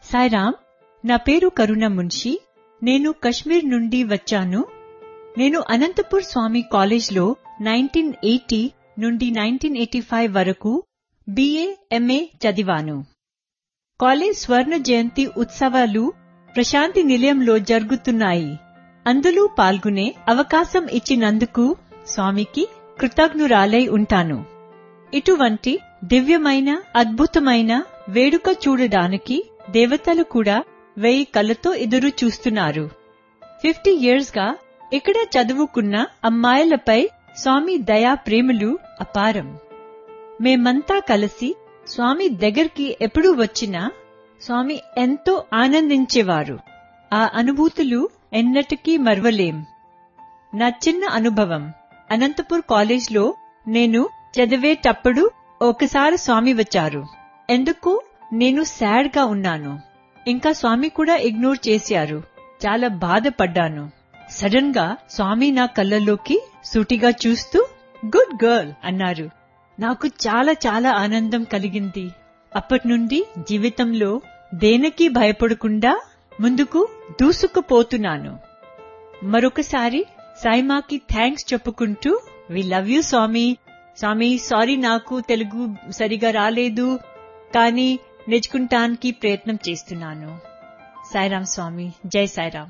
సాయిరామ్ నా పేరు కరుణ మున్షి నేను కశ్మీర్ నుండి వచ్చాను నేను అనంతపూర్ స్వామి కాలేజ్లో నైన్టీన్ ఎయిటీ నుండి నైన్టీన్ ఎయిటీ ఫైవ్ వరకు బిఏ ఎంఏ చదివాను కాలేజ్ స్వర్ణ జయంతి ఉత్సవాలు ప్రశాంతి నిలయంలో జరుగుతున్నాయి అందులో పాల్గొనే అవకాశం ఇచ్చినందుకు స్వామికి కృతజ్ఞురాలై ఉంటాను ఇటువంటి దివ్యమైన అద్భుతమైన వేడుక చూడడానికి దేవతలు కూడా వెయ్యి కళ్ళతో ఎదురు చూస్తున్నారు ఫిఫ్టీ ఇయర్స్ గా ఇక్కడ చదువుకున్న అమ్మాయిలపై స్వామి దయా ప్రేమలు అపారం మేమంతా కలిసి స్వామి దగ్గరికి ఎప్పుడు వచ్చినా స్వామి ఎంతో ఆనందించేవారు ఆ అనుభూతులు ఎన్నటికీ మరవలేం నా చిన్న అనుభవం అనంతపూర్ కాలేజ్లో నేను చదివేటప్పుడు ఒకసారి స్వామి వచ్చారు ఎందుకు నేను సాడ్ గా ఉన్నాను ఇంకా స్వామి కూడా ఇగ్నోర్ చేశారు చాలా బాధపడ్డాను సడన్ గా స్వామి నా కళ్ళలోకి సూటిగా చూస్తూ గుడ్ గర్ల్ అన్నారు నాకు చాలా చాలా ఆనందం కలిగింది అప్పటి నుండి జీవితంలో దేనికి భయపడకుండా ముందుకు దూసుకుపోతున్నాను మరొకసారి సాయిమాకి థ్యాంక్స్ చెప్పుకుంటూ we love you Swami Swami sorry నాకు తెలుగు సరిగా రాలేదు కానీ నేర్చుకుంటానికి ప్రయత్నం చేస్తున్నాను సాయిరాం స్వామి జై సాయిరాం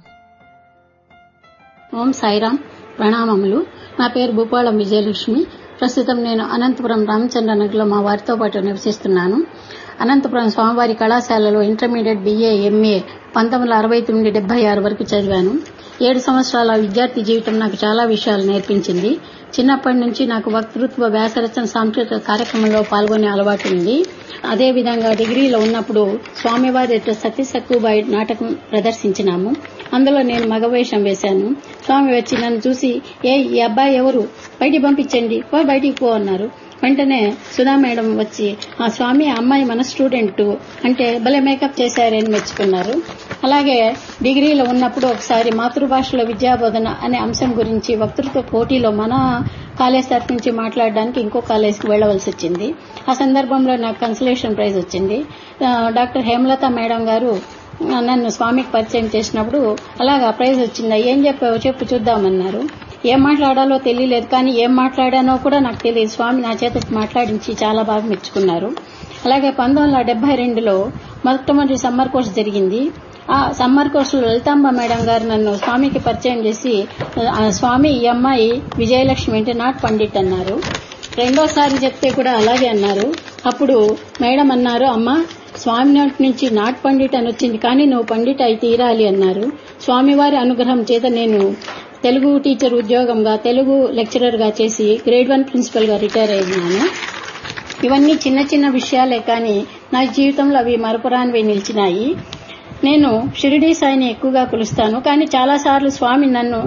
ఓం సాయిరాం ప్రణామములు నా పేరు భూపాళం విజయలక్ష్మి ప్రస్తుతం నేను అనంతపురం రామచంద్రనగర్లో మా వారితో పాటు నివసిస్తున్నాను అనంతపురం స్వామివారి కళాశాలలో ఇంటర్మీడియట్ బిఏ ఎంఏ పంతొమ్మిది వందల అరవై తొమ్మిది డెబ్బై ఆరు వరకు చదివాను ఏడు సంవత్సరాల విద్యార్థి జీవితం నాకు చాలా విషయాలు నేర్పించింది చిన్నప్పటి నుంచి నాకు వక్తృత్వ వ్యాసరచన సాంస్కృతిక కార్యక్రమంలో పాల్గొనే అలవాటు ఉంది అదేవిధంగా డిగ్రీలో ఉన్నప్పుడు స్వామివారి సతీ సక్కుబాయి నాటకం ప్రదర్శించినాము అందులో నేను మగవేషం వేశాను స్వామి వచ్చి నన్ను చూసి ఏ ఈ అబ్బాయి ఎవరు బయటికి పంపించండి పో బయటికి పో అన్నారు వెంటనే సుధా మేడం వచ్చి ఆ స్వామి ఆ అమ్మాయి మన స్టూడెంట్ అంటే భలే మేకప్ చేశారని మెచ్చుకున్నారు అలాగే డిగ్రీలో ఉన్నప్పుడు ఒకసారి మాతృభాషలో విద్యాబోధన అనే అంశం గురించి వక్తృత్వ పోటీలో మన కాలేజ్ తరఫు నుంచి మాట్లాడడానికి ఇంకో కాలేజ్కి వెళ్లవలసి వచ్చింది ఆ సందర్భంలో నాకు కన్సలేషన్ ప్రైజ్ వచ్చింది డాక్టర్ హేమలత మేడం గారు నన్ను స్వామికి పరిచయం చేసినప్పుడు అలాగా ప్రైజ్ వచ్చిందా ఏం చెప్పావు చెప్పు చూద్దామన్నారు ఏం మాట్లాడాలో తెలియలేదు కానీ ఏం మాట్లాడానో కూడా నాకు తెలియదు స్వామి నా చేత మాట్లాడించి చాలా బాగా మెచ్చుకున్నారు అలాగే పంతొమ్మిది వందల డెబ్బై రెండులో మొట్టమొదటి సమ్మర్ కోర్స్ జరిగింది ఆ సమ్మర్ కోర్సులో లలితాంబ మేడం గారు నన్ను స్వామికి పరిచయం చేసి స్వామి ఈ అమ్మాయి విజయలక్ష్మి అంటే నాట్ పండిట్ అన్నారు రెండోసారి చెప్తే కూడా అలాగే అన్నారు అప్పుడు మేడం అన్నారు అమ్మ స్వామి నోటి నుంచి నాట్ పండిట్ అని వచ్చింది కానీ నువ్వు పండిట్ అయి తీరాలి అన్నారు స్వామివారి అనుగ్రహం చేత నేను తెలుగు టీచర్ ఉద్యోగంగా తెలుగు లెక్చరర్ గా చేసి గ్రేడ్ వన్ ప్రిన్సిపల్ గా రిటైర్ అయినాను ఇవన్నీ చిన్న చిన్న విషయాలే కానీ నా జీవితంలో అవి మరపురానివి నిలిచినాయి నేను షిరిడీ సాయిని ఎక్కువగా కొలుస్తాను కానీ చాలాసార్లు స్వామి నన్ను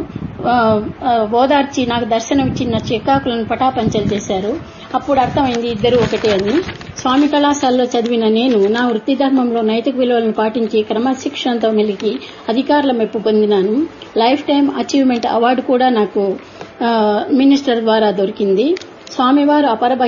ఓదార్చి నాకు దర్శనం ఇచ్చి నా చిక్కాకులను పటాపంచలు చేశారు అప్పుడు అర్థమైంది ఇద్దరు ఒకటే అని స్వామి కళాశాలలో చదివిన నేను నా వృత్తి ధర్మంలో నైతిక విలువలను పాటించి క్రమశిక్షణతో మెలికి అధికారుల మెప్పు పొందినాను లైఫ్ టైం అచీవ్మెంట్ అవార్డు కూడా నాకు మినిస్టర్ ద్వారా దొరికింది స్వామివారు అపర